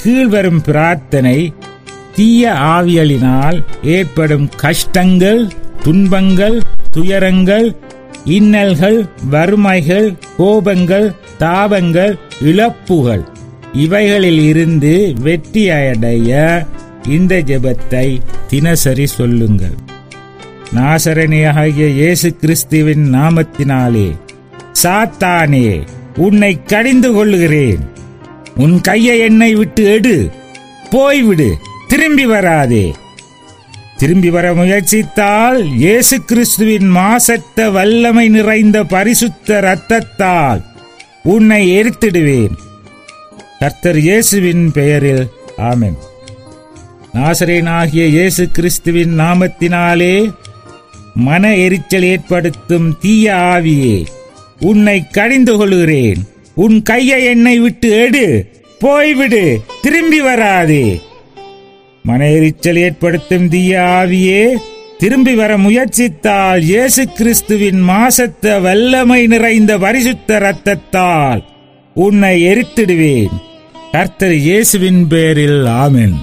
கீழ்வரும் பிரார்த்தனை தீய ஆவியலினால் ஏற்படும் கஷ்டங்கள் துன்பங்கள் துயரங்கள் இன்னல்கள் வறுமைகள் கோபங்கள் தாபங்கள் இழப்புகள் இவைகளில் இருந்து வெற்றி அடைய இந்த ஜெபத்தை தினசரி சொல்லுங்கள் நாசரணியாகிய இயேசு கிறிஸ்துவின் நாமத்தினாலே சாத்தானே உன்னை கடிந்து கொள்ளுகிறேன் உன் கையை என்னை விட்டு எடு போய்விடு திரும்பி வராதே திரும்பி வர முயற்சித்தால் இயேசு கிறிஸ்துவின் மாசற்ற வல்லமை நிறைந்த பரிசுத்த இரத்தத்தால் உன்னை எரித்திடுவேன் கர்த்தர் இயேசுவின் பெயரில் ஆமென் நாசரேனாகிய இயேசு கிறிஸ்துவின் நாமத்தினாலே மன எரிச்சல் ஏற்படுத்தும் தீய ஆவியே உன்னை கடிந்து கொள்கிறேன் உன் கையை என்னை விட்டு எடு போய்விடு திரும்பி வராதே மன எரிச்சல் ஏற்படுத்தும் தீய ஆவியே திரும்பி வர முயற்சித்தால் இயேசு கிறிஸ்துவின் மாசத்த வல்லமை நிறைந்த பரிசுத்த இரத்தத்தால் உன்னை எரித்திடுவேன் கர்த்தர் இயேசுவின் பேரில் ஆமென்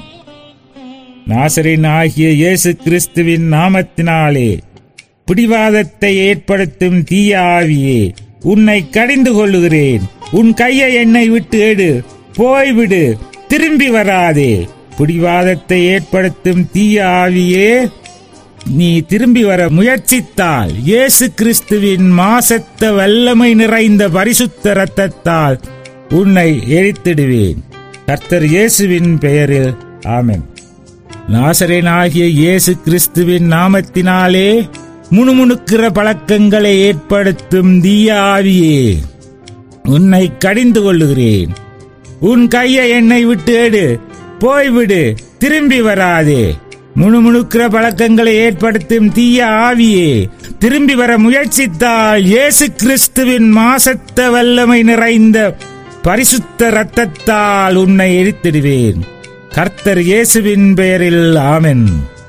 நாசரின் ஆகிய இயேசு கிறிஸ்துவின் நாமத்தினாலே பிடிவாதத்தை ஏற்படுத்தும் தீய ஆவியே உன்னை கடிந்து கொள்ளுகிறேன் உன் கையை என்னை விட்டு எடு போய்விடு திரும்பி வராதே பிடிவாதத்தை ஏற்படுத்தும் தீய ஆவியே நீ திரும்பி வர முயற்சித்தால் இயேசு கிறிஸ்துவின் மாசத்த வல்லமை நிறைந்த பரிசுத்த இரத்தத்தால் உன்னை எரித்திடுவேன் கர்த்தர் இயேசுவின் பெயரில் ஆமென் நாசரேனாகிய இயேசு கிறிஸ்துவின் நாமத்தினாலே முணுமுணுக்கிற பழக்கங்களை ஏற்படுத்தும் தீய ஆவியே உன்னை கடிந்து கொள்ளுகிறேன் உன் கையை என்னை விட்டு எடு போய்விடு திரும்பி வராதே முணுமுணுக்கிற பழக்கங்களை ஏற்படுத்தும் தீய ஆவியே திரும்பி வர முயற்சித்தால் இயேசு கிறிஸ்துவின் மாசத்த வல்லமை நிறைந்த பரிசுத்த இரத்தத்தால் உன்னை எரித்திடுவேன் கர்த்தர் இயேசுவின் பெயரில் ஆமென்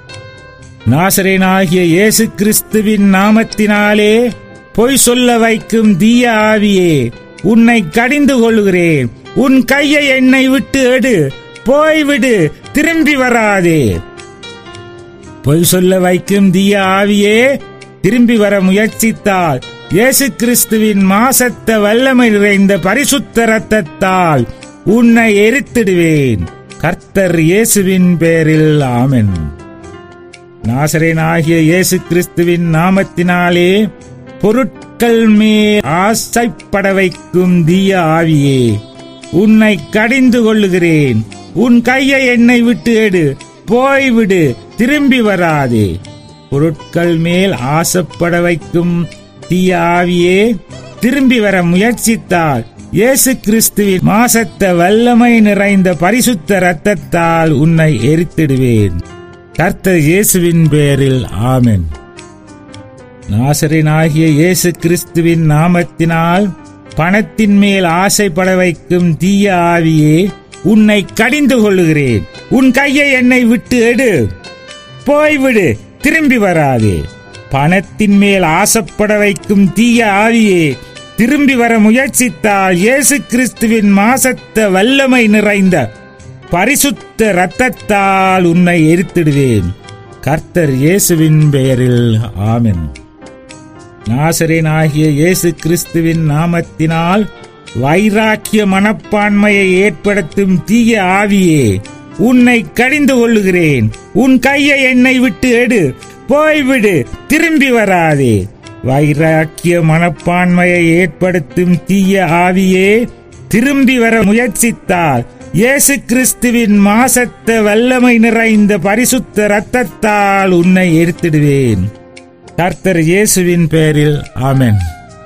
நாசரேனாகிய இயேசு கிறிஸ்துவின் நாமத்தினாலே பொய் சொல்ல வைக்கும் தீய ஆவியே உன்னை கடிந்து கொள்கிறேன் உன் கையை என்னை விட்டு எடு போய்விடு திரும்பி வராதே பொய் சொல்ல வைக்கும் தீய ஆவியே திரும்பி வர முயற்சித்தால் இயேசு கிறிஸ்துவின் மாசத்த வல்லமை நிறைந்த பரிசுத்த இரத்தத்தால் உன்னை எரித்திடுவேன் கர்த்தர் இயேசுவின் பேரில் ஆமென் நாசரேனாகிய இயேசு கிறிஸ்துவின் நாமத்தினாலே பொருட்கள் மேல் ஆசைப்பட வைக்கும் தீய ஆவியே உன்னை கடிந்து கொள்ளுகிறேன் உன் கையை என்னை விட்டு எடு போய்விடு திரும்பி வராதே பொருட்கள் மேல் ஆசைப்பட வைக்கும் தீய ஆவியே திரும்பி வர முயற்சித்தால் இயேசு கிறிஸ்துவின் மாசத்த வல்லமை நிறைந்த பரிசுத்த இரத்தத்தால் உன்னை எரித்திடுவேன் கர்த்தர் இயேசுவின் பெயரில் ஆமென் நாசரினாகிய இயேசு கிறிஸ்துவின் நாமத்தினால் பணத்தின் மேல் ஆசைப்பட வைக்கும் தீய ஆவியே உன்னை கடிந்து கொள்ளுகிறேன் உன் கையை என்னை விட்டு எடு போய்விடு திரும்பி வராதே பணத்தின் மேல் ஆசைப்பட வைக்கும் தீய ஆவியே திரும்பி வர முயற்சித்தால் இயேசு கிறிஸ்துவின் மாசத்த வல்லமை நிறைந்த பரிசுத்த இரத்தத்தால் உன்னை எரித்திடுவேன் கர்த்தர் இயேசுவின் பெயரில் ஆமென் நாசரேன் ஆகிய இயேசு கிறிஸ்துவின் நாமத்தினால் வைராக்கிய மனப்பான்மையை ஏற்படுத்தும் தீய ஆவியே உன்னை கடிந்து கொள்ளுகிறேன் உன் கையை என்னை விட்டு எடு போய்விடு திரும்பி வராதே வைராக்கிய மனப்பான்மையை ஏற்படுத்தும் தீய ஆவியே திரும்பி வர முயற்சித்தால் இயேசு கிறிஸ்துவின் மாசத்த வல்லமை நிறைந்த பரிசுத்த இரத்தத்தால் உன்னை எரித்திடுவேன் கர்த்தர் இயேசுவின் பெயரில் ஆமென்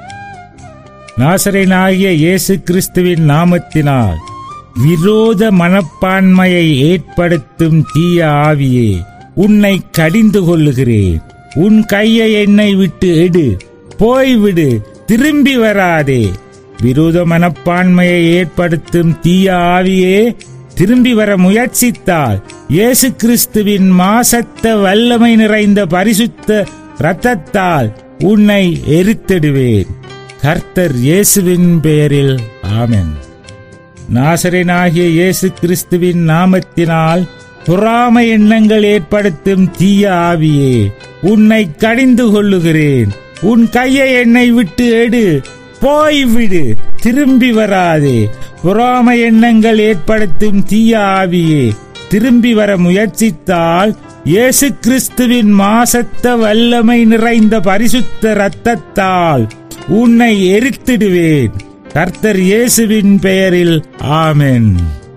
நாசரேனாகிய இயேசு கிறிஸ்துவின் நாமத்தினால் விரோத மனப்பான்மையை ஏற்படுத்தும் தீய ஆவியே உன்னை கடிந்து கொள்ளுகிறேன் உன் கையை என்னை விட்டு எடு போய்விடு திரும்பி வராதே விரோத மனப்பான்மையை ஏற்படுத்தும் தீய ஆவியே திரும்பி வர முயற்சித்தால் இயேசு கிறிஸ்துவின் மாசத்த வல்லமை நிறைந்த பரிசுத்த இரத்தத்தால் உன்னை எரித்திடுவேன் கர்த்தர் இயேசுவின் பெயரில் ஆமென் நாசரேனாகிய இயேசு கிறிஸ்துவின் நாமத்தினால் பொறாமை எண்ணங்கள் ஏற்படுத்தும் தீய ஆவியே உன்னை கடிந்து கொள்ளுகிறேன் உன் கையை என்னை விட்டு எடு போய்விடு திரும்பி வராதே பொறாமை எண்ணங்கள் ஏற்படுத்தும் தீய ஆவியே திரும்பி வர முயற்சித்தால் இயேசு கிறிஸ்துவின் மாசத்த வல்லமை நிறைந்த பரிசுத்த இரத்தத்தால் உன்னை எரித்திடுவேன் கர்த்தர் இயேசுவின் பெயரில் ஆமென்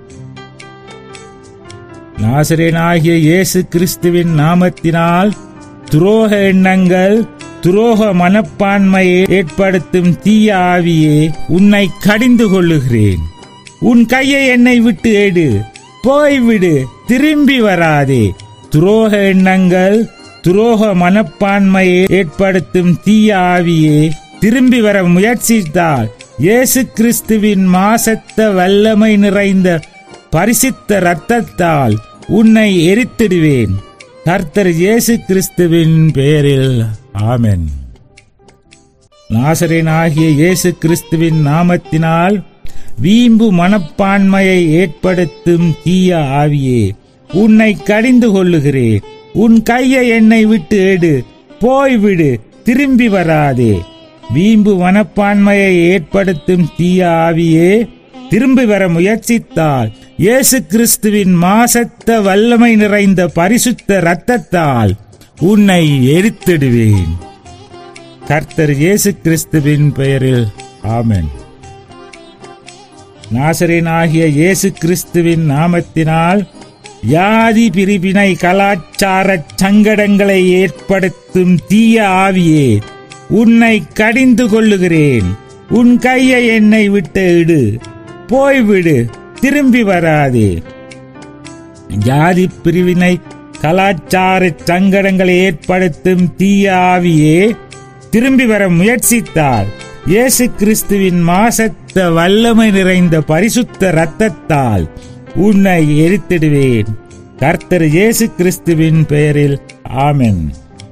நாசரேனாகிய இயேசு கிறிஸ்துவின் நாமத்தினால் துரோக எண்ணங்கள் துரோக மனப்பான்மையை ஏற்படுத்தும் தீய ஆவியே உன்னை கடிந்து கொள்ளுகிறேன் உன் கையை என்னை விட்டு எடு போய்விடு திரும்பி வராதே துரோக எண்ணங்கள் துரோக மனப்பான்மையை ஏற்படுத்தும் தீய ஆவியே திரும்பி வர முயற்சித்தால் இயேசு கிறிஸ்துவின் மாசத்த வல்லமை நிறைந்த பரிசுத்த இரத்தத்தால் உன்னை எரித்திடுவேன் கர்த்தர் இயேசு கிறிஸ்துவின் பெயரில் ஆமென் நாசரேனாகிய இயேசு கிறிஸ்துவின் நாமத்தினால் வீம்பு மனப்பான்மையை ஏற்படுத்தும் தீய ஆவியே உன்னை கடிந்து கொள்ளுகிறேன் உன் கையை என்னை விட்டு எடு போய்விடு திரும்பி வராதே வீம்பு மனப்பான்மையை ஏற்படுத்தும் தீய ஆவியே திரும்பி வர முயற்சித்தால் இயேசு கிறிஸ்துவின் மாசத்த வல்லமை நிறைந்த பரிசுத்த இரத்தத்தால் உன்னை எரித்திடுவேன் கர்த்தர் இயேசு கிறிஸ்துவின் பெயரில் ஆமென் நாசரேனாகிய இயேசு கிறிஸ்துவின் நாமத்தினால் யாதி பிரிவினை கலாச்சார சங்கடங்களை ஏற்படுத்தும் தீய ஆவியே உன்னை கடிந்து கொள்ளுகிறேன் உன் கையை என்னை விட்டு இடு போய்விடு திரும்பி வராதே ஜாதி பிரிவினை கலாச்சார சங்கடங்களை ஏற்படுத்தும் தீய ஆவியே திரும்பி வர முயற்சித்தால் இயேசு கிறிஸ்துவின் மாசத்த வல்லமை நிறைந்த பரிசுத்த இரத்தத்தால் உன்னை எரித்திடுவேன் கர்த்தர் இயேசு கிறிஸ்துவின் பெயரில் ஆமென்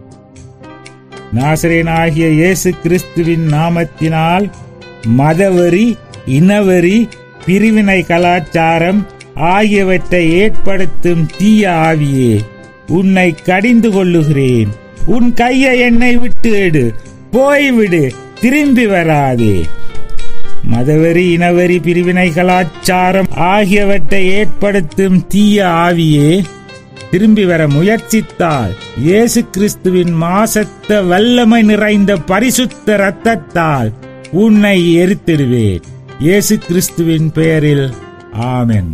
நாசரேனாகிய இயேசு கிறிஸ்துவின் நாமத்தினால் மதவெறி இனவெறி பிரிவினை கலாச்சாரம் ஆகியவற்றை ஏற்படுத்தும் தீய ஆவியே உன்னை கடிந்து கொள்ளுகிறேன் உன் கையை என்னை விட்டு எடு போய்விடு திரும்பி வராதே மதவெறி இனவெறி பிரிவினை கலாச்சாரம் ஆகியவற்றை ஏற்படுத்தும் தீய ஆவியே திரும்பி வர முயற்சித்தால் இயேசு கிறிஸ்துவின் மாசத்த வல்லமை நிறைந்த பரிசுத்த இரத்தத்தால் உன்னை எரித்திடுவேன் இயேசு கிறிஸ்துவின் பெயரில் ஆமென்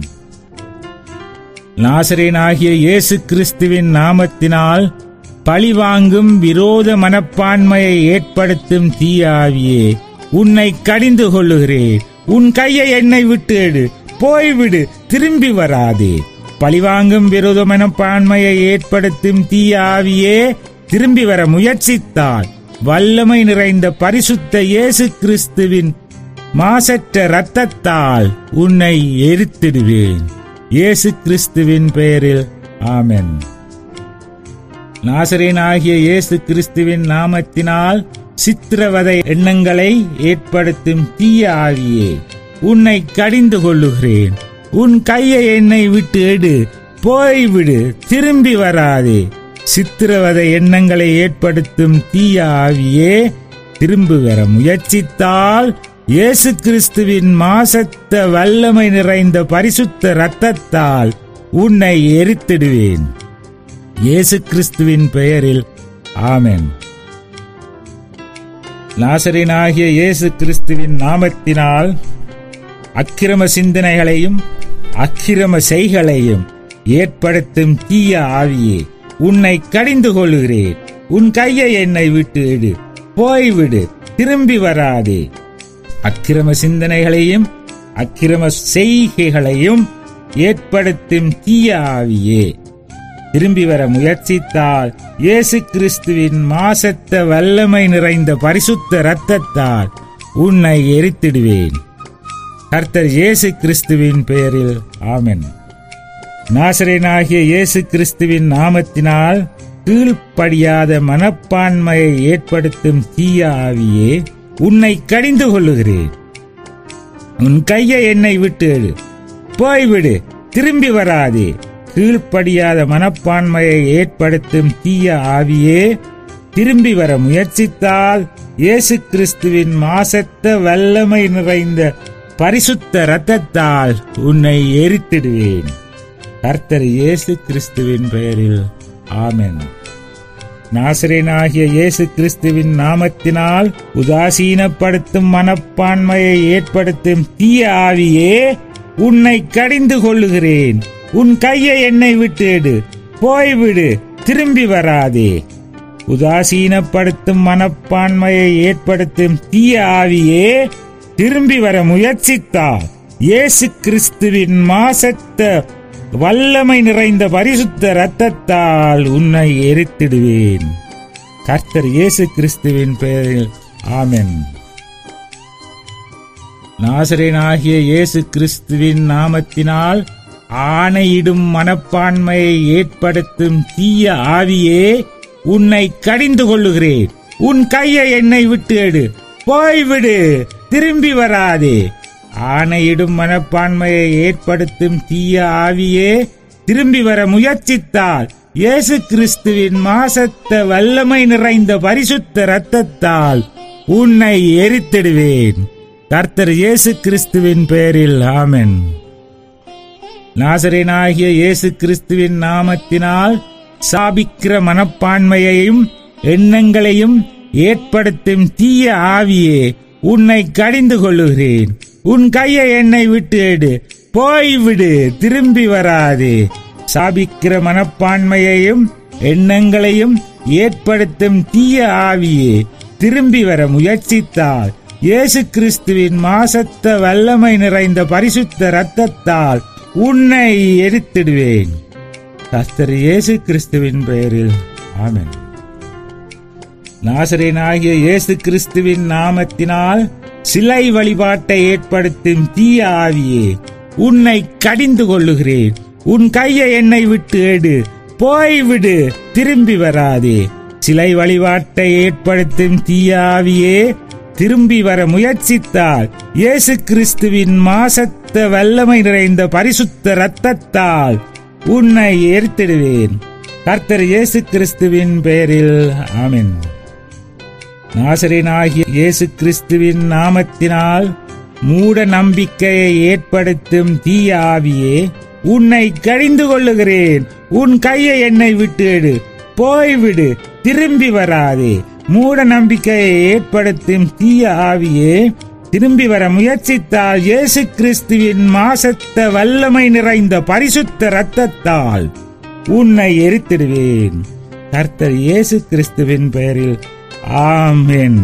நாசரேனாகிய இயேசு கிறிஸ்துவின் நாமத்தினால் பழிவாங்கும் விரோத மனப்பான்மையை ஏற்படுத்தும் தீய ஆவியே உன்னை கடிந்து கொள்ளுகிறேன் உன் கையை என்னை விட்டு எடு போய்விடு திரும்பி வராதே பழிவாங்கும் விரோத மனப்பான்மையை ஏற்படுத்தும் தீய ஆவியே திரும்பி வர முயற்சித்தால் வல்லமை நிறைந்த பரிசுத்த இயேசு கிறிஸ்துவின் மாசற்ற இரத்தத்தால் உன்னை எரித்திடுவேன் இயேசு கிறிஸ்துவின் பெயரில் ஆமென் நாசரேனாகிய இயேசு கிறிஸ்துவின் நாமத்தினால் சித்திரவதை எண்ணங்களை ஏற்படுத்தும் தீய ஆவியே உன்னை கடிந்து கொள்ளுகிறேன் உன் கையை என்னை விட்டு எடு போய்விடு திரும்பி வராதே சித்திரவதை எண்ணங்களை ஏற்படுத்தும் தீய ஆவியே திரும்பி வர முயற்சித்தால் இயேசு கிறிஸ்துவின் மாசத்த வல்லமை நிறைந்த பரிசுத்த இரத்தத்தால் உன்னை எரித்திடுவேன் இயேசு கிறிஸ்துவின் பெயரில் ஆமென் நாசரினாகிய இயேசு கிறிஸ்துவின் நாமத்தினால் அக்கிரம சிந்தனைகளையும் அக்கிரம செய்களையும் ஏற்படுத்தும் தீய ஆவியே உன்னை கடிந்து கொள்கிறேன் உன் கையை என்னை விட்டு எடு போய்விடு திரும்பி வராதே அக்கிரம சிந்தனைகளையும் அக்கிரம செய்கைகளையும் ஏற்படுத்தும் தீய ஆவியே திரும்பி வர முயற்சித்தால் இயேசு கிறிஸ்துவின் மாசத்த வல்லமை நிறைந்த பரிசுத்த இரத்தத்தால் உன்னை எரித்திடுவேன் கர்த்தர் இயேசு கிறிஸ்துவின் பெயரில் ஆமென் நாசரேனாகிய இயேசு கிறிஸ்துவின் நாமத்தினால் கீழ்ப்படியாத மனப்பான்மையை ஏற்படுத்தும் தீய ஆவியே உன்னை கடிந்து கொள்ளுகிறேன் உன் கையை என்னை விட்டு எடு போய்விடு திரும்பி வராதே கீழ்ப்படியாத மனப்பான்மையை ஏற்படுத்தும் தீய ஆவியே திரும்பி வர முயற்சித்தால் இயேசு கிறிஸ்துவின் மாசத்த வல்லமை நிறைந்த பரிசுத்த இரத்தத்தால் உன்னை எரித்திடுவேன் கர்த்தர் இயேசு கிறிஸ்துவின் பெயரில் ஆமென் நாசரேனாகிய இயேசு கிறிஸ்துவின் நாமத்தினால் உதாசீனப்படுத்தும் மனப்பான்மையை ஏற்படுத்தும் தீய ஆவியே உன்னை கடிந்து கொள்ளுகிறேன் உன் கையை என்னை விட்டு எடு போய்விடு திரும்பி வராதே உதாசீனப்படுத்தும் மனப்பான்மையை ஏற்படுத்தும் தீய ஆவியே திரும்பி வர முயற்சித்தால் இயேசு கிறிஸ்துவின் மாசத்த வல்லமை நிறைந்த பரிசுத்த இரத்தத்தால் உன்னை எரித்திடுவேன் கர்த்தர் இயேசு கிறிஸ்துவின் பெயரில் ஆமென் நாசரேனாகிய இயேசு கிறிஸ்துவின் நாமத்தினால் ஆணையிடும் மனப்பான்மையை ஏற்படுத்தும் தீய ஆவியே உன்னை கடிந்து கொள்ளுகிறேன் உன் கையை என்னை விட்டு எடு போய்விடு திரும்பி வராதே ஆணையிடும் மனப்பான்மையை ஏற்படுத்தும் தீய ஆவியே திரும்பி வர முயற்சித்தால் இயேசு கிறிஸ்துவின் மாசத்த வல்லமை நிறைந்த பரிசுத்த இரத்தத்தால் உன்னை எரித்திடுவேன் கர்த்தர் இயேசு கிறிஸ்துவின் பெயரில் ஆமென் நாசரேனாகிய இயேசு கிறிஸ்துவின் நாமத்தினால் சாபிக்கிற மனப்பான்மையையும் எண்ணங்களையும் ஏற்படுத்தும் தீய ஆவியே உன்னை கடிந்து கொள்ளுகிறேன் உன் கையை என்னை விட்டு எடு போய்விடு திரும்பி வராதே சாபிக்கிற மனப்பான்மையையும் எண்ணங்களையும் ஏற்படுத்தும் தீய ஆவியே திரும்பி வர முயற்சித்தால் இயேசு கிறிஸ்துவின் மாசத்த வல்லமை நிறைந்த பரிசுத்த இரத்தத்தால் உன்னை எரித்திடுவேன் கர்த்தர் இயேசு கிறிஸ்துவின் பெயரில் ஆமென் நாசரேனாகிய இயேசு கிறிஸ்துவின் நாமத்தினால் சிலை வழிபாட்டை ஏற்படுத்தும் தீய ஆவியே உன்னை கடிந்து கொள்ளுகிறேன் உன் கையை என்னை விட்டு எடு போய்விடு திரும்பி வராதே சிலை வழிபாட்டை ஏற்படுத்தும் தீய ஆவியே திரும்பி வர முயற்சித்தால் இயேசு கிறிஸ்துவின் மாசத்த வல்லமை நிறைந்த பரிசுத்த இரத்தத்தால் உன்னை எரித்திடுவேன் கர்த்தர் இயேசு கிறிஸ்துவின் பெயரில் ஆமென் நாசரேனாகிய இயேசு கிறிஸ்துவின் நாமத்தினால் மூட நம்பிக்கையை ஏற்படுத்தும் தீய ஆவியே உன்னை கடிந்து கொள்ளுகிறேன் உன் கையை என்னை விட்டு எடு போய்விடு திரும்பி வராதே மூட நம்பிக்கையை ஏற்படுத்தும் தீய ஆவியே திரும்பி வர முயற்சித்தால் இயேசு கிறிஸ்துவின் மாசத்த வல்லமை நிறைந்த பரிசுத்த இரத்தத்தால் உன்னை எரித்திடுவேன் கர்த்தர் இயேசு கிறிஸ்துவின் பெயரில் ஆமென்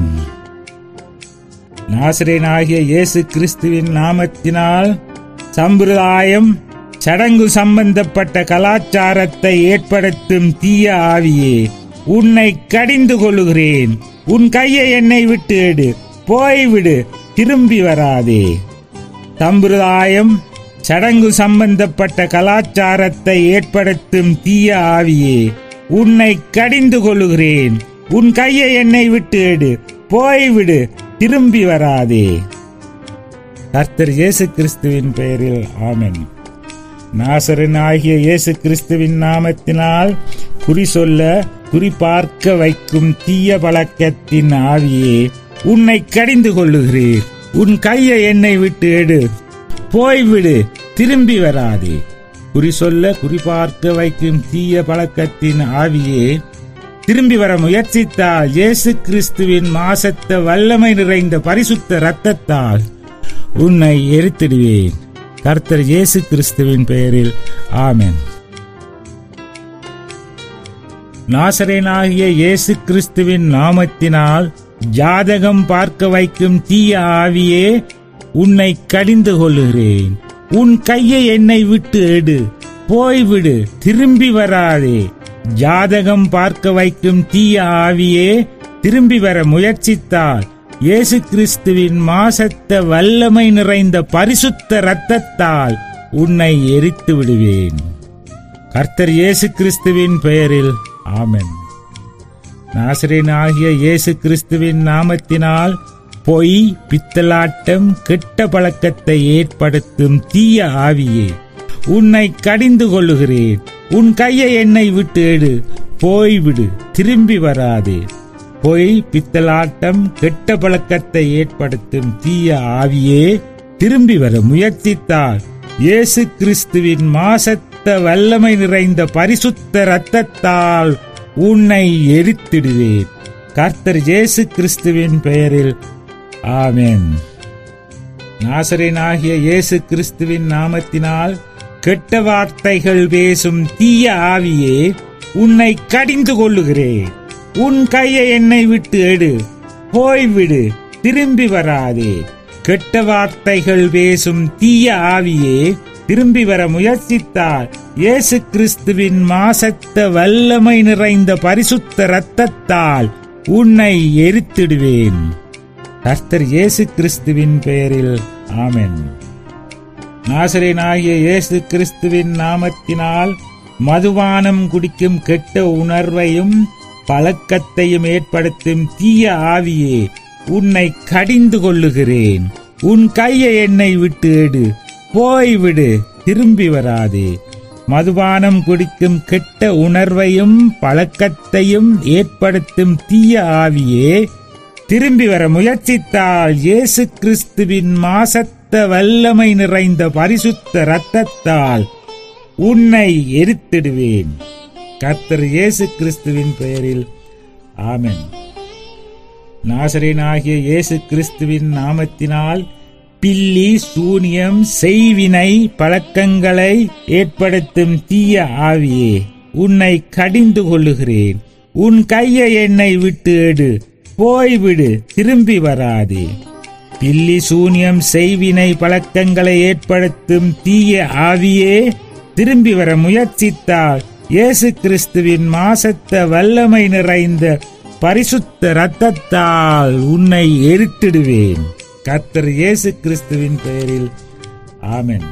நாசரேனாகிய இயேசு கிறிஸ்துவின் நாமத்தினால் சம்பிரதாயம் சடங்கு சம்பந்தப்பட்ட கலாச்சாரத்தை ஏற்படுத்தும் தீய ஆவியே உன்னை கடிந்து கொள்ளுகிறேன் உன் கையை என்னை விட்டு எடு போய்விடு திரும்பி வராதே சம்பிரதாயம் சடங்கு சம்பந்தப்பட்ட கலாச்சாரத்தை ஏற்படுத்தும் தீய ஆவியே உன்னை கடிந்து கொள்ளுகிறேன் உன் கையை என்னை விட்டு எடு போய்விடு திரும்பி வராதே கர்த்தர் இயேசு கிறிஸ்துவின் பெயரில் ஆமென் நாசரன் ஆகிய இயேசு கிறிஸ்துவின் நாமத்தினால் குறி சொல்ல குறி பார்க்க வைக்கும் தீய பழக்கத்தின் ஆவியே உன்னை கடிந்து கொள்ளுகிறேன் உன் கையை என்னை விட்டு எடு போய்விடு திரும்பி வராதே குறி சொல்ல குறி பார்க்க வைக்கும் தீய பழக்கத்தின் ஆவியே திரும்பி வர முயற்சித்தால் இயேசு கிறிஸ்துவின் மாசத்த வல்லமை நிறைந்த பரிசுத்த இரத்தத்தால் உன்னை எரித்திடுவேன் கர்த்தர் இயேசு கிறிஸ்துவின் பெயரில் ஆமென் நாசரேனாகிய இயேசு கிறிஸ்துவின் நாமத்தினால் ஜாதகம் பார்க்க வைக்கும் தீய ஆவியே உன்னை கடிந்து கொள்ளுகிறேன் உன் கையை என்னை விட்டு எடு போய்விடு திரும்பி வராதே ஜாதகம் பார்க்க வைக்கும் தீய ஆவியே திரும்பி வர முயற்சித்தால் இயேசு கிறிஸ்துவின் மாசத்த வல்லமை நிறைந்த பரிசுத்த இரத்தத்தால் உன்னை எரித்து விடுவேன் கர்த்தர் இயேசு கிறிஸ்துவின் பெயரில் ஆமென் நாசரேன் ஆகிய இயேசு கிறிஸ்துவின் நாமத்தினால் பொய் பித்தலாட்டம் கெட்ட பழக்கத்தை ஏற்படுத்தும் தீய ஆவியே உன்னை கடிந்து கொள்ளுகிறேன் உன் கையை என்னை விட்டு எடு போய்விடு திரும்பி வராதே பொய் பித்தலாட்டம் கெட்ட பழக்கத்தை ஏற்படுத்தும் தீய ஆவியே திரும்பி வர முயற்சித்தால் இயேசு கிறிஸ்துவின் மாசத்த வல்லமை நிறைந்த பரிசுத்த இரத்தத்தால் உன்னை எரித்திடுவேன் கர்த்தர் இயேசு கிறிஸ்துவின் பெயரில் ஆமென் நாசரேனாகிய இயேசு கிறிஸ்துவின் நாமத்தினால் கெட்ட வார்த்தைகள் பேசும் தீய ஆவியே உன்னை கடிந்து கொள்ளுகிறேன் உன் கையை என்னை விட்டு எடு போய்விடு திரும்பி வராதே கெட்ட வார்த்தைகள் பேசும் தீய ஆவியே திரும்பி வர முயற்சித்தால் இயேசு கிறிஸ்துவின் மாசத்த வல்லமை நிறைந்த பரிசுத்த இரத்தத்தால் உன்னை எரித்திடுவேன் கர்த்தர் இயேசு கிறிஸ்துவின் பெயரில் ஆமென் நாசரேனாகிய இயேசு கிறிஸ்துவின் நாமத்தினால் மதுபானம் குடிக்கும் கெட்ட உணர்வையும் பழக்கத்தையும் ஏற்படுத்தும் தீய ஆவியே உன்னை கடிந்து கொள்ளுகிறேன் உன் கையை என்னை விட்டு எடு போய்விடு திரும்பி வராதே மதுபானம் குடிக்கும் கெட்ட உணர்வையும் பழக்கத்தையும் ஏற்படுத்தும் தீய ஆவியே திரும்பி வர முயற்சித்தால் இயேசு கிறிஸ்துவின் மாசத்த வல்லமை நிறைந்த பரிசுத்த இரத்தத்தால் உன்னை எரித்திடுவேன் கர்த்தர் இயேசு கிறிஸ்துவின் பெயரில் ஆமென் நாசரேனாகிய இயேசு கிறிஸ்துவின் நாமத்தினால் பில்லி சூனியம் செய்வினை பழக்கங்களை ஏற்படுத்தும் தீய ஆவியே உன்னை கடிந்து கொள்ளுகிறேன் உன் கையை என்னை விட்டு எடு போய்விடு திரும்பி வராதே பில்லி சூனியம் செய்வினை பழக்கங்களை ஏற்படுத்தும் தீய ஆவியே திரும்பி வர முயற்சித்தால் இயேசு கிறிஸ்துவின் மாசத்த வல்லமை நிறைந்த பரிசுத்த இரத்தத்தால் உன்னை எரித்திடுவேன் கர்த்தர் இயேசு கிறிஸ்துவின் பெயரில் ஆமென்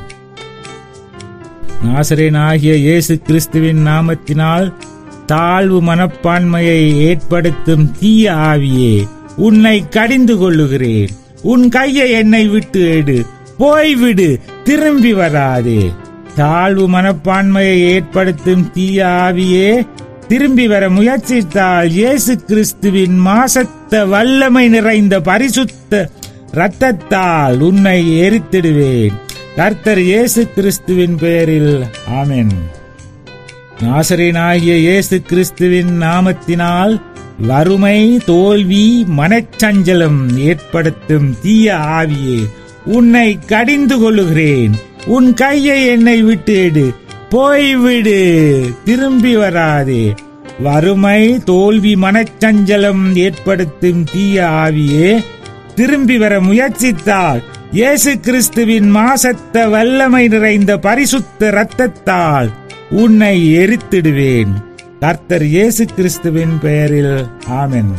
நாசரேனாகிய இயேசு கிறிஸ்துவின் நாமத்தினால் தாழ்வு மனப்பான்மையை ஏற்படுத்தும் தீய ஆவியே உன்னை கடிந்து கொள்ளுகிறேன் உன் கையை என்னை விட்டு எடு போய்விடு திரும்பி வராதே தாழ்வு மனப்பான்மையை ஏற்படுத்தும் தீய ஆவியே திரும்பி வர முயற்சித்தால் இயேசு கிறிஸ்துவின் மாசத்த வல்லமை நிறைந்த பரிசுத்த இரத்தத்தால் உன்னை எரித்திடுவேன் கர்த்தர் இயேசு கிறிஸ்துவின் பெயரில் ஆமென் நாசரேனாகிய இயேசு கிறிஸ்துவின் நாமத்தினால் வறுமை தோல்வி மனச்சஞ்சலம் ஏற்படுத்தும் தீய ஆவியே உன்னை கடிந்து கொள்ளுகிறேன் உன் கையை என்னை விட்டு எடு போய்விடு திரும்பி வராதே வறுமை தோல்வி மனச்சஞ்சலம் ஏற்படுத்தும் தீய ஆவியே திரும்பி வர முயற்சித்தால் இயேசு கிறிஸ்துவின் மாசத்த வல்லமை நிறைந்த பரிசுத்த இரத்தத்தால் உன்னை எரித்திடுவேன் கர்த்தர் இயேசு கிறிஸ்துவின் பெயரில் ஆமென்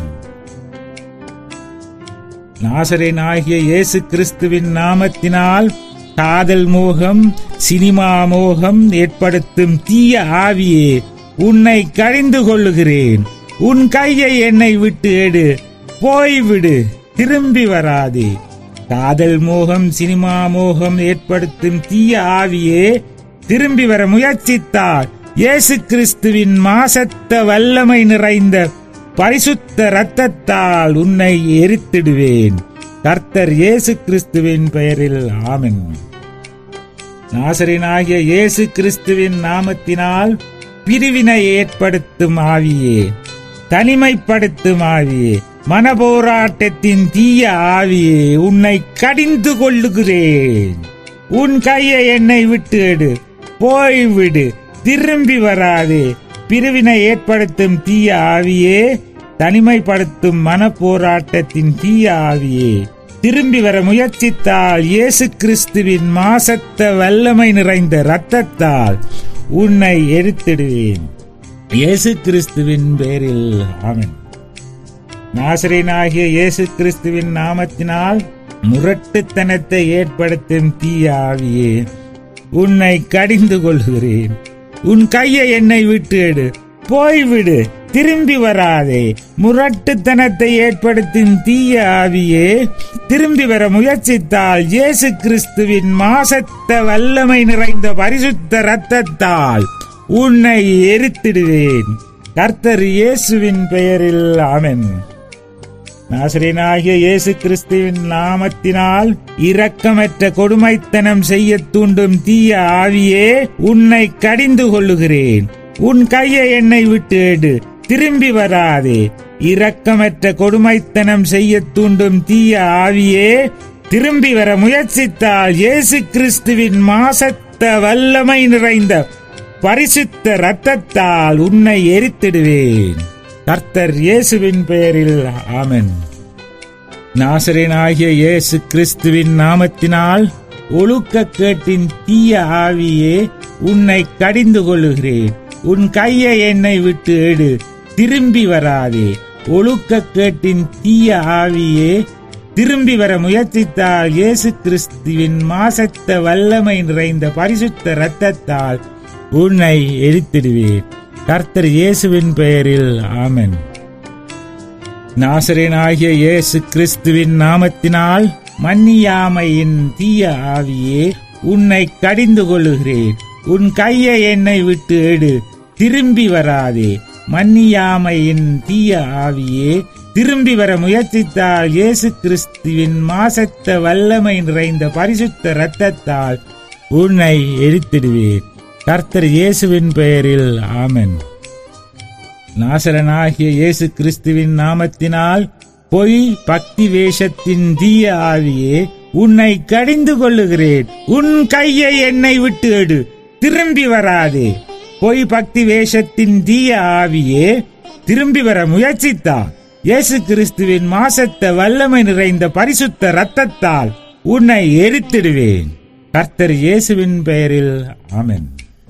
நாசரேனாகிய இயேசு கிறிஸ்துவின் நாமத்தினால் காதல் மோகம் சினிமா மோகம் ஏற்படுத்தும் தீய ஆவியே உன்னை கழிந்து கொள்ளுகிறேன் உன் கையை என்னை விட்டு எடு போய்விடு திரும்பி வராதே காதல் மோகம் சினிமா மோகம் ஏற்படுத்தும் தீய ஆவியே திரும்பி வர முயற்சித்தால் இயேசு கிறிஸ்துவின் மாசத்த வல்லமை நிறைந்த பரிசுத்த இரத்தத்தால் உன்னை எரித்திடுவேன் கர்த்தர் இயேசு கிறிஸ்துவின் பெயரில் ஆமென் நாசரினாகிய இயேசு கிறிஸ்துவின் நாமத்தினால் பிரிவினை ஏற்படுத்தும் ஆவியே தனிமைப்படுத்தும் ஆவியே மனபோராட்டத்தின் தீய ஆவியே உன்னை கடிந்து கொள்ளுகிறேன் உன் கையை என்னை விட்டு எடு போய்விடு திரும்பி வராதே பிரிவினை ஏற்படுத்தும் தீய ஆவியே தனிமைப்படுத்தும் மன போராட்டத்தின் தீய ஆவியே திரும்பி வர முயற்சித்தால் இயேசு கிறிஸ்துவின் மாசத்த வல்லமை நிறைந்த இரத்தத்தால் உன்னை எரித்திடுவேன் இயேசு கிறிஸ்துவின் பேரில் ஆமென் நாசரேனாகிய இயேசு கிறிஸ்துவின் நாமத்தினால் முரட்டுத்தனத்தை ஏற்படுத்தும் தீய ஆவியே உன்னை கடிந்து கொள்கிறேன் உன் கையை என்னை விட்டு எடு போய்விடு திரும்பி வராதே முரட்டுத்தனத்தை ஏற்படுத்தும் தீய ஆவியே திரும்பி வர முயற்சித்தால் இயேசு கிறிஸ்துவின் மாசத்த வல்லமை நிறைந்த பரிசுத்த இரத்தத்தால் உன்னை எரித்திடுவேன் கர்த்தர் இயேசுவின் பெயரில் ஆமென் நாசரேனாகிய இயேசு கிறிஸ்துவின் நாமத்தினால் இரக்கமற்ற கொடுமைத்தனம் செய்ய தூண்டும் தீய ஆவியே உன்னை கடிந்து கொள்ளுகிறேன் உன் கையை என்னை விட்டு எடு திரும்பி வராதே இரக்கமற்ற கொடுமைத்தனம் செய்ய தூண்டும் தீய ஆவியே திரும்பி வர முயற்சித்தால் இயேசு கிறிஸ்துவின் மாசத்த வல்லமை நிறைந்த பரிசுத்த இரத்தத்தால் உன்னை எரித்திடுவேன் கர்த்தர் இயேசுவின் பெயரில் ஆமென் நாசரேனாகிய இயேசு கிறிஸ்துவின் நாமத்தினால் ஒழுக்க கேட்டின் தீய ஆவியே உன்னை கடிந்து கொள்ளுகிறேன் உன் கையை என்னை விட்டு எடு திரும்பி வராதே ஒழுக்க கேட்டின் தீய ஆவியே திரும்பி வர முயற்சித்தால் இயேசு கிறிஸ்துவின் மாசத்த வல்லமை நிறைந்த பரிசுத்த இரத்தத்தால் உன்னை எரித்திடுவேன் கர்த்தர் இயேசுவின் பெயரில் ஆமென் நாசரேனாகிய இயேசு கிறிஸ்துவின் நாமத்தினால் மன்னியாமையின் தீய ஆவியே உன்னை கடிந்து கொள்ளுகிறேன் உன் கையை என்னை விட்டு எடு திரும்பி வராதே மன்னியாமையின் தீய ஆவியே திரும்பி வர முயற்சித்தால் இயேசு கிறிஸ்துவின் மாசத்த வல்லமை நிறைந்த பரிசுத்த இரத்தத்தால் உன்னை எரித்திடுவேன் கர்த்தர் இயேசுவின் பெயரில் ஆமென் நாசரனாகிய இயேசு கிறிஸ்துவின் நாமத்தினால் பொய் பக்தி வேஷத்தின் தீய ஆவியே உன்னை கடிந்து கொள்ளுகிறேன் உன் கையை என்னை விட்டு எடு திரும்பி வராதே பொய் பக்தி வேஷத்தின் தீய ஆவியே திரும்பி வர முயற்சித்தான் இயேசு கிறிஸ்துவின் மாசத்த வல்லமை நிறைந்த பரிசுத்த இரத்தத்தால் உன்னை எரித்திடுவேன் கர்த்தர் இயேசுவின் பெயரில் ஆமென்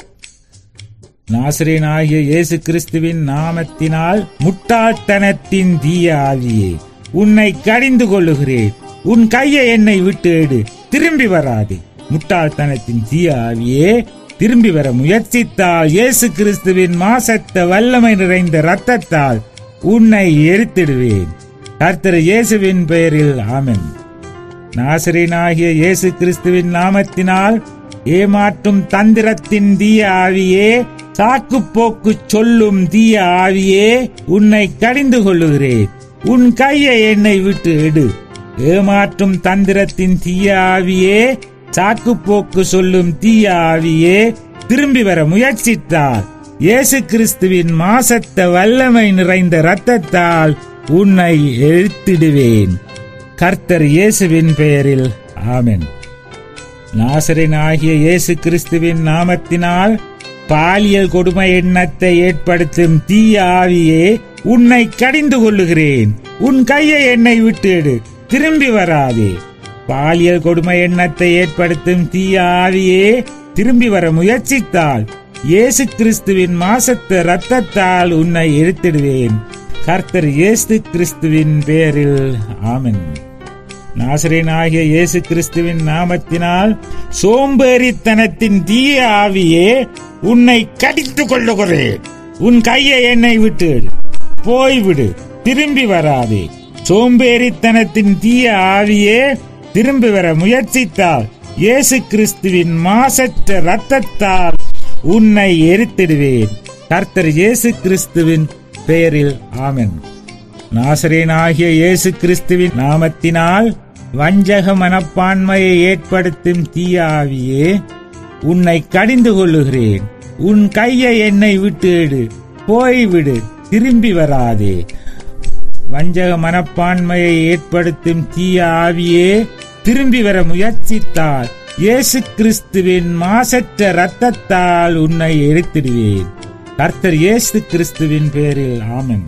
நாசரேனாகிய இயேசு கிறிஸ்துவின் நாமத்தினால் முட்டாள்தனத்தின் தீய ஆவியே உன்னை கடிந்து கொள்ளுகிறேன் உன் கையை என்னை விட்டு எடு திரும்பி வராதே முட்டாள்தனத்தின் தீய ஆவியே திரும்பி வர முயற்சித்தால் இயேசு கிறிஸ்துவின் மாசத்த வல்லமை நிறைந்த இரத்தத்தால் உன்னை எரித்திடுவேன் கர்த்தர் இயேசுவின் பெயரில் ஆமென் நாசரேனாகிய இயேசு கிறிஸ்துவின் நாமத்தினால் ஏமாற்றும் தந்திரத்தின் தீய ஆவியே சாக்கு போக்கு சொல்லும் தீய ஆவியே உன்னை கடிந்து கொள்ளுகிறேன் உன் கையை என்னை விட்டு எடு ஏமாற்றும் தந்திரத்தின் தீய ஆவியே சாக்கு போக்கு சொல்லும் தீய ஆவியே திரும்பி வர முயற்சித்தால் இயேசு கிறிஸ்துவின் மாசத்த வல்லமை நிறைந்த இரத்தத்தால் உன்னை எழுத்திடுவேன் கர்த்தர் இயேசுவின் பெயரில் ஆமென் நாசரின் ஆகிய இயேசு கிறிஸ்துவின் நாமத்தினால் பாலியல் கொடுமை எண்ணத்தை ஏற்படுத்தும் தீய ஆவியே உன்னை கடிந்து கொள்ளுகிறேன் உன் கையை என்னை விட்டு எடு திரும்பி வராதே பாலியல் கொடுமை எண்ணத்தை ஏற்படுத்தும் தீய ஆவியே திரும்பி வர முயற்சித்தால் இயேசு கிறிஸ்துவின் மாசத்த இரத்தத்தால் உன்னை எரித்திடுவேன் கர்த்தர் இயேசு கிறிஸ்துவின் பெயரில் ஆமென் நாசரேனாகிய இயேசு கிறிஸ்துவின் நாமத்தினால் சோம்பேறித்தனத்தின் தீய ஆவியே உன்னை கடித்து கொள்ளுகிறேன் உன் கையை என்னை விட்டு எடு. போய்விடு திரும்பி வராதே சோம்பேறித்தனத்தின் தீய ஆவியே திரும்பி வர முயற்சித்தால் இயேசு கிறிஸ்துவின் மாசற்ற இரத்தத்தால் உன்னை எரித்திடுவேன் கர்த்தர் இயேசு கிறிஸ்துவின் பெயரில் ஆமென் நாசரேனாகிய இயேசு கிறிஸ்துவின் நாமத்தினால் வஞ்சக மனப்பான்மையை ஏற்படுத்தும் தீய ஆவியே உன்னை கடிந்து கொள்ளுகிறேன் உன் கையை என்னை விட்டு எடு போய்விடு திரும்பி வராதே வஞ்சக மனப்பான்மையை ஏற்படுத்தும் தீய ஆவியே திரும்பி வர முயற்சித்தால் இயேசு கிறிஸ்துவின் மாசற்ற இரத்தத்தால் உன்னை எரித்திடுவேன் கர்த்தர் இயேசு கிறிஸ்துவின் பேரில் ஆமென்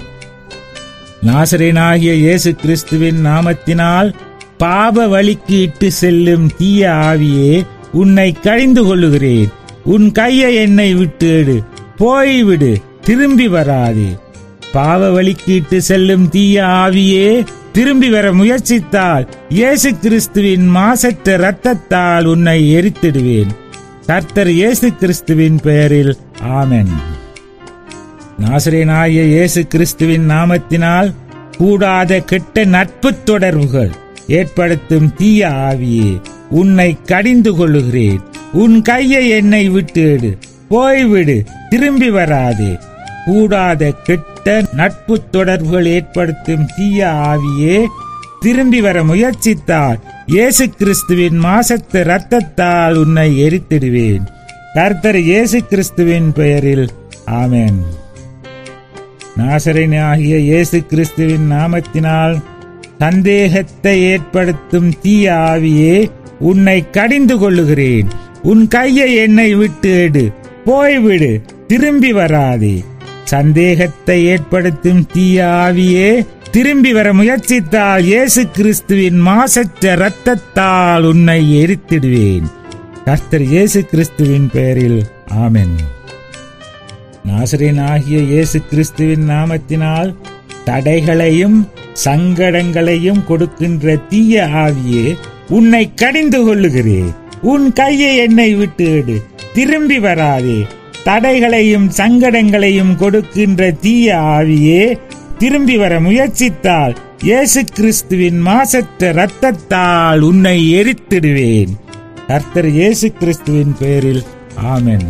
நாசரேனாகிய இயேசு கிறிஸ்துவின் நாமத்தினால் பாப வழிக்கு இட்டு செல்லும் தீய ஆவியே உன்னை கழிந்து கொள்ளுகிறேன் உன் கையை என்னை விட்டு எடு போய்விடு திரும்பி வராதே பாவ வழிக்கு இட்டு செல்லும் தீய ஆவியே திரும்பி வர முயற்சித்தால் இயேசு கிறிஸ்துவின் மாசற்ற இரத்தத்தால் உன்னை எரித்திடுவேன் கர்த்தர் இயேசு கிறிஸ்துவின் பெயரில் ஆமென் நாசரேனாகிய இயேசு கிறிஸ்துவின் நாமத்தினால் கூடாத கெட்ட நட்பு தொடர்புகள் ஏற்படுத்தும் தீய ஆவியே உன்னை கடிந்து கொள்ளுகிறேன் உன் கையை என்னை விட்டு எடு போய்விடு திரும்பி வராதே கூடாத கெட்ட நட்பு தொடர்புகள் ஏற்படுத்தும் தீய ஆவியே திரும்பி வர முயற்சித்தால் இயேசு கிறிஸ்துவின் மாசத்து ரத்தத்தால் உன்னை எரித்திடுவேன் கர்த்தர் இயேசு கிறிஸ்துவின் பெயரில் ஆமென் நாசரனாகிய இயேசு கிறிஸ்துவின் நாமத்தினால் சந்தேகத்தை ஏற்படுத்தும் தீய ஆவியே உன்னை கடிந்து கொள்ளுகிறேன் உன் கையை என்னை விட்டு எடு போய்விடு திரும்பி வராதே சந்தேகத்தை ஏற்படுத்தும் தீய ஆவியே திரும்பி வர முயற்சித்தால் இயேசு கிறிஸ்துவின் மாசற்ற இரத்தத்தால் உன்னை எரித்திடுவேன் கர்த்தர் இயேசு கிறிஸ்துவின் பெயரில் ஆமென் நாசரேன் ஆகிய இயேசு கிறிஸ்துவின் நாமத்தினால் தடைகளையும் சங்கடங்களையும் கொடுக்கின்ற தீய ஆவியே உன்னை கடிந்து கொள்ளுகிறேன் உன் கையை என்னை விட்டு எடு திரும்பி வராதே தடைகளையும் சங்கடங்களையும் கொடுக்கின்ற தீய ஆவியே திரும்பி வர முயற்சித்தால் இயேசு கிறிஸ்துவின் மாசற்ற இரத்தத்தால் உன்னை எரித்திடுவேன் கர்த்தர் இயேசு கிறிஸ்துவின் பெயரில் ஆமென்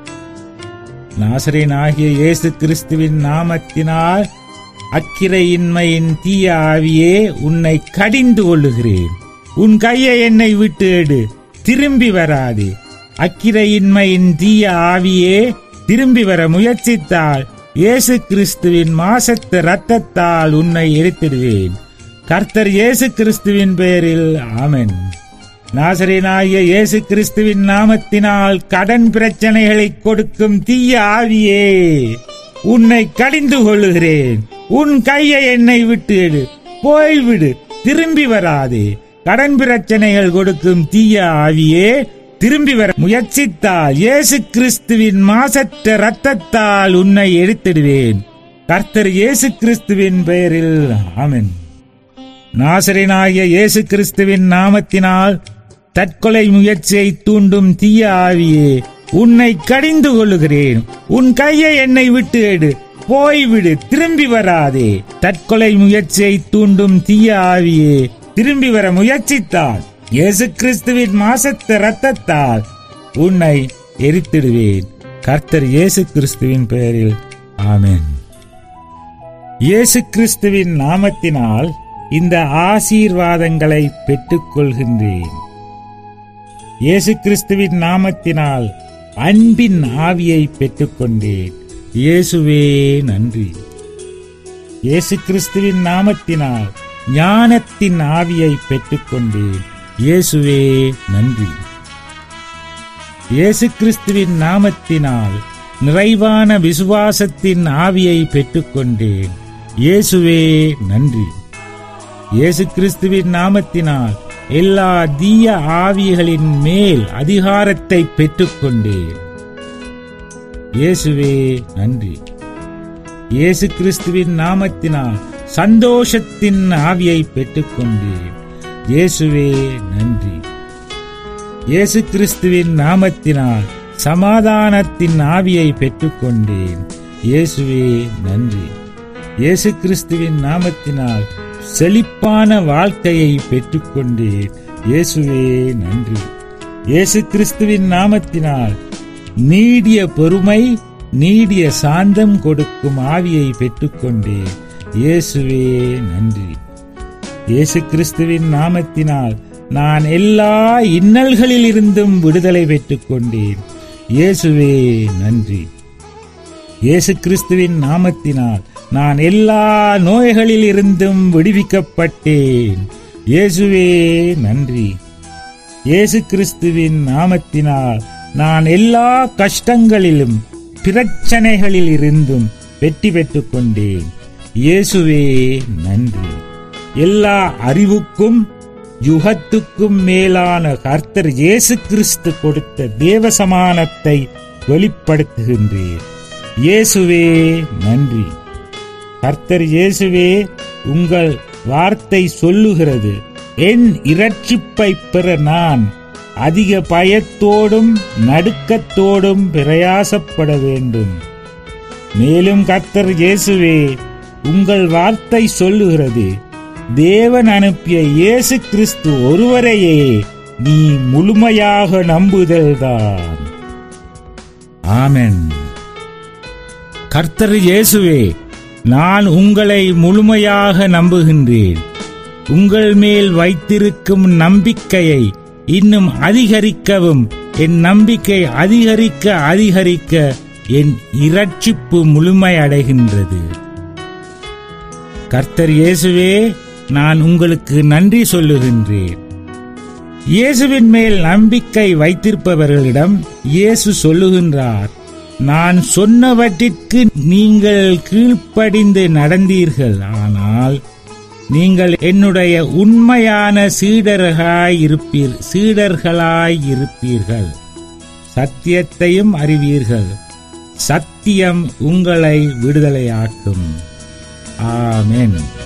நாசரேன் ஆகிய இயேசு கிறிஸ்துவின் நாமத்தினால் அக்கிரையின்மையின் தீய ஆவியே உன்னை கடிந்து கொள்ளுகிறேன் உன் கையை என்னை விட்டு எடு திரும்பி வராதே அக்கிரையின்மையின் தீய ஆவியே திரும்பி வர முயற்சித்தால் இயேசு கிறிஸ்துவின் மாசத்து இரத்தத்தால் உன்னை எரித்திடுவேன் கர்த்தர் இயேசு கிறிஸ்துவின் பெயரில் ஆமென் நாசரேனாகிய இயேசு கிறிஸ்துவின் நாமத்தினால் கடன் பிரச்சனைகளை கொடுக்கும் தீய ஆவியே உன்னை கடிந்து கொள்ளுகிறேன் உன் கையை என்னை விட்டு எடு போய்விடு திரும்பி வராதே கடன் பிரச்சனைகள் கொடுக்கும் தீய ஆவியே திரும்பி வர முயற்சித்தால் இயேசு கிறிஸ்துவின் மாசற்ற இரத்தத்தால் உன்னை எடுத்திடுவேன் கர்த்தர் இயேசு கிறிஸ்துவின் பெயரில் ஆமென் நாசரேனாகிய இயேசு கிறிஸ்துவின் நாமத்தினால் தற்கொலை முயற்சியை தூண்டும் தீய ஆவியே உன்னை கடிந்து கொள்ளுகிறேன் உன் கையை என்னை விட்டு எடு போய்விடு திரும்பி வராதே தற்கொலை முயற்சியை தூண்டும் தீய ஆவியே திரும்பி வர முயற்சித்தால் இயேசு கிறிஸ்துவின் மாசத்த இரத்தத்தால் உன்னை எரித்திடுவேன் கர்த்தர் இயேசு கிறிஸ்துவின் பெயரில் ஆமென் இயேசு கிறிஸ்துவின் நாமத்தினால் இந்த ஆசீர்வாதங்களை பெற்றுக்கொள்கின்றேன் இயேசு கிறிஸ்துவின் நாமத்தினால் அன்பின் ஆவியை பெற்றுக்கொண்டேன் இயேசுவே நன்றி இயேசு கிறிஸ்துவின் நாமத்தினால் ஞானத்தின் ஆவியை பெற்றுக்கொண்டேன் இயேசுவே நன்றி இயேசு கிறிஸ்துவின் நாமத்தினால் நிறைவான விசுவாசத்தின் ஆவியை பெற்றுக்கொண்டேன் இயேசுவே நன்றி இயேசு கிறிஸ்துவின் நாமத்தினால் எல்லா தீய ஆவிகளின் மேல் அதிகாரத்தை பெற்றுக்கொண்டேன் இயேசுவே நன்றி இயேசு கிறிஸ்துவின் நாமத்தினால் சந்தோஷத்தின் ஆவியை பெற்றுக்கொண்டேன் இயேசுவே நன்றி இயேசு கிறிஸ்துவின் நாமத்தினால் சமாதானத்தின் ஆவியை பெற்றுக்கொண்டேன் இயேசுவே நன்றி இயேசு கிறிஸ்துவின் நாமத்தினால் செழிப்பான வாழ்க்கையை பெற்றுக்கொண்டேன் இயேசுவே நன்றி இயேசு கிறிஸ்துவின் நாமத்தினால் நீடிய பொறுமை நீடிய சாந்தம் கொடுக்கும் ஆவியை பெற்றுக்கொண்டேன் இயேசுவே நன்றி இயேசு கிறிஸ்துவின் நாமத்தினால் நான் எல்லா இன்னல்களிலிருந்தும் விடுதலை பெற்றுக் கொண்டேன் இயேசுவே நன்றி இயேசு கிறிஸ்துவின் நாமத்தினால் நான் எல்லா நோய்களிலிருந்தும் விடுவிக்கப்பட்டேன் இயேசுவே நன்றி இயேசு கிறிஸ்துவின் நாமத்தினால் நான் எல்லா கஷ்டங்களிலும் பிரச்சனைகளில் இருந்தும் வெற்றி பெற்றுக் கொண்டேன் இயேசுவே நன்றி எல்லா அறிவுக்கும் யுகத்துக்கும் மேலான கர்த்தர் இயேசு கிறிஸ்து கொடுத்த தேவ சமானத்தை வெளிப்படுத்துகின்றேன் இயேசுவே நன்றி கர்த்தர் இயேசுவே உங்கள் வார்த்தை சொல்லுகிறது என் இரட்சிப்பை பெற நான் அதிக பயத்தோடும் நடுக்கத்தோடும் பிரயாசப்பட வேண்டும் மேலும் கர்த்தர் இயேசுவே உங்கள் வார்த்தை சொல்லுகிறது தேவன் அனுப்பிய இயேசு கிறிஸ்து ஒருவரையே நீ முழுமையாக நம்புதல்தான் ஆமென் கர்த்தர் இயேசுவே நான் உங்களை முழுமையாக நம்புகின்றேன் உங்கள் மேல் வைத்திருக்கும் நம்பிக்கையை இன்னும் அதிகரிக்கவும் என் நம்பிக்கை அதிகரிக்க அதிகரிக்க என் இரட்சிப்பு முழுமையடைகின்றது கர்த்தர் இயேசுவே நான் உங்களுக்கு நன்றி சொல்லுகின்றேன் இயேசுவின் மேல் நம்பிக்கை வைத்திருப்பவர்களிடம் இயேசு சொல்லுகின்றார் நான் சொன்னவற்றிற்கு நீங்கள் கீழ்ப்படிந்து நடந்தீர்கள் ஆனால் நீங்கள் என்னுடைய உண்மையான சீடர்களாய் இருப்பீர் சீடர்களாய் இருப்பீர்கள் சத்தியத்தையும் அறிவீர்கள் சத்தியம் உங்களை விடுதலையாக்கும் ஆமென்